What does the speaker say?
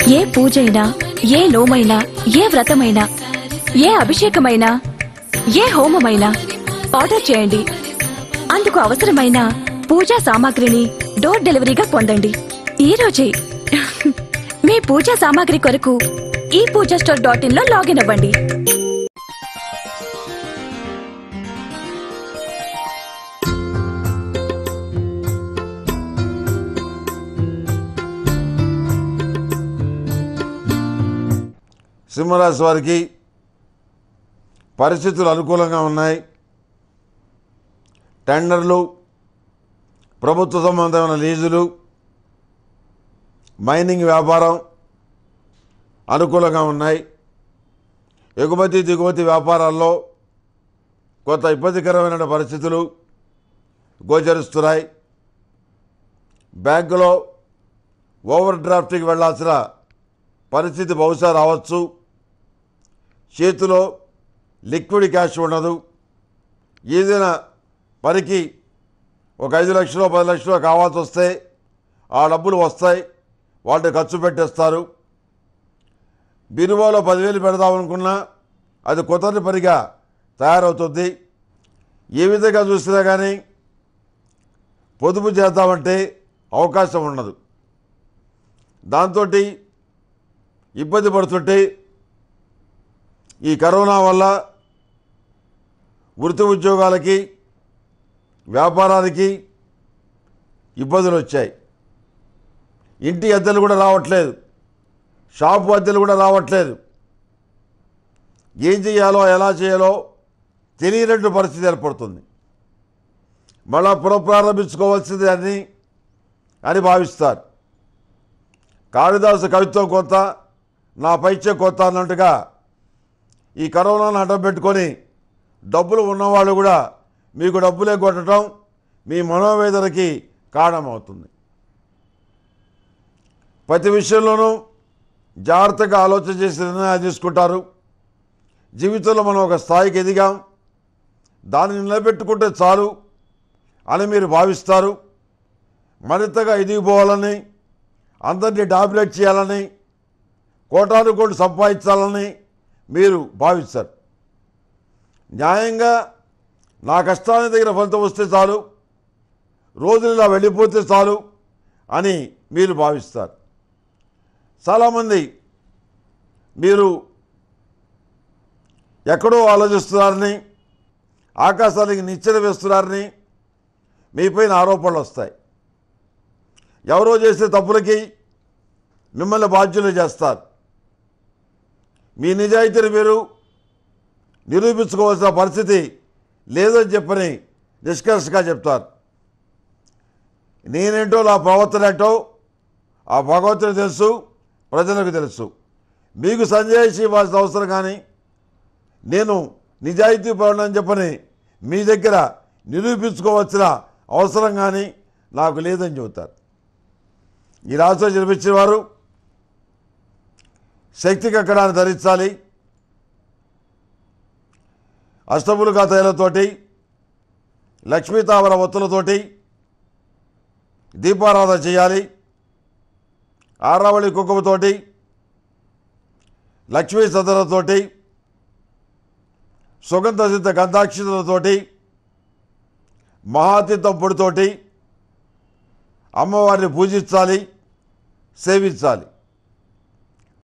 ఏ పూజైనా ఏ నోమైనా ఏ వ్రతమైనా ఏ అభిషేకమైనా ఏ హోమమైనా ఆర్డర్ చేయండి అందుకు అవసరమైన పూజా సామాగ్రిని డోర్ డెలివరీగా పొందండి ఈ రోజే మీ పూజా సామాగ్రి కొరకు ఈ పూజా స్టోర్ డాట్ ఇన్ లో లాగిన్ అవ్వండి సింహరాశి వారికి పరిస్థితులు అనుకూలంగా ఉన్నాయి టెండర్లు ప్రభుత్వ సంబంధమైన లీజులు మైనింగ్ వ్యాపారం అనుకూలంగా ఉన్నాయి ఎగుమతి దిగుమతి వ్యాపారాల్లో కొంత ఇబ్బందికరమైన పరిస్థితులు గోచరిస్తున్నాయి బ్యాంకులో ఓవర్ డ్రాఫ్ట్కి వెళ్లాల్సిన పరిస్థితి బహుశా రావచ్చు చేతిలో లిక్విడ్ క్యాష్ ఉండదు ఏదైనా పనికి ఒక ఐదు లక్షలు పది లక్షలు కావాల్సి వస్తే ఆ డబ్బులు వస్తాయి వాటిని ఖర్చు పెట్టేస్తారు బిరువాలో పదివేలు పెడదామనుకున్నా అది కుదరని పనిగా తయారవుతుంది ఏ విధంగా చూసినా కానీ పొదుపు చేద్దామంటే అవకాశం ఉండదు దాంతో ఇబ్బంది పడుతుంటే ఈ కరోనా వల్ల వృత్తి ఉద్యోగాలకి వ్యాపారానికి ఇబ్బందులు వచ్చాయి ఇంటి అద్దెలు కూడా రావట్లేదు షాపు అద్దెలు కూడా రావట్లేదు ఏం చేయాలో ఎలా చేయాలో తెలియనట్టు పరిస్థితి ఏర్పడుతుంది మళ్ళా పునఃప్రారంభించుకోవాల్సింది అని అని భావిస్తారు కాళిదాసు కవిత్వం కొత్త నా పైచే కొత్త అన్నట్టుగా ఈ కరోనాను అడ్డం పెట్టుకొని డబ్బులు ఉన్నవాళ్ళు కూడా మీకు డబ్బులే కొట్టడం మీ మనోవేదనకి కారణమవుతుంది ప్రతి విషయంలోనూ జాగ్రత్తగా ఆలోచన చేసి నిర్ణయాలు తీసుకుంటారు జీవితంలో మనం ఒక స్థాయికి ఎదిగాం దాన్ని నిలబెట్టుకుంటే చాలు అని మీరు భావిస్తారు మరింతగా ఎదిగిపోవాలని అందరినీ డామినేట్ చేయాలని కోటాను కోట్లు సంపాదించాలని మీరు భావిస్తారు న్యాయంగా నా కష్టానికి దగ్గర ఫలితం వస్తే చాలు రోజులు ఇలా వెళ్ళిపోతే చాలు అని మీరు భావిస్తారు చాలామంది మీరు ఎక్కడో ఆలోచిస్తున్నారని ఆకాశానికి నిచ్చెన వేస్తున్నారని మీపైన ఆరోపణలు వస్తాయి ఎవరో చేసే తప్పులకి మిమ్మల్ని బాధ్యులు చేస్తారు మీ నిజాయితీని మీరు నిరూపించుకోవాల్సిన పరిస్థితి లేదని చెప్పని నిష్కర్షగా చెప్తారు నేనేంటో నా ప్రవర్తన ఏంటో ఆ భగవంతుని తెలుసు ప్రజలకు తెలుసు మీకు సంజాయిషి ఇవ్వాల్సిన అవసరం కానీ నేను నిజాయితీ పరుడని చెప్పని మీ దగ్గర నిరూపించుకోవాల్సిన అవసరం కానీ నాకు లేదని చెబుతారు ఈ రాశిలో జన్మించిన వారు శక్తి కక్కడాన్ని ధరించాలి అష్టములుగా తైలతోటి లక్ష్మీతామర ఒత్తులతోటి దీపారాధన చేయాలి ఆరావళి కుంకుమతోటి లక్ష్మీ సదనతోటి సుగంధ సిద్ధ గంధాక్షితులతోటి మహాతీర్థం పొడితోటి అమ్మవారిని పూజించాలి సేవించాలి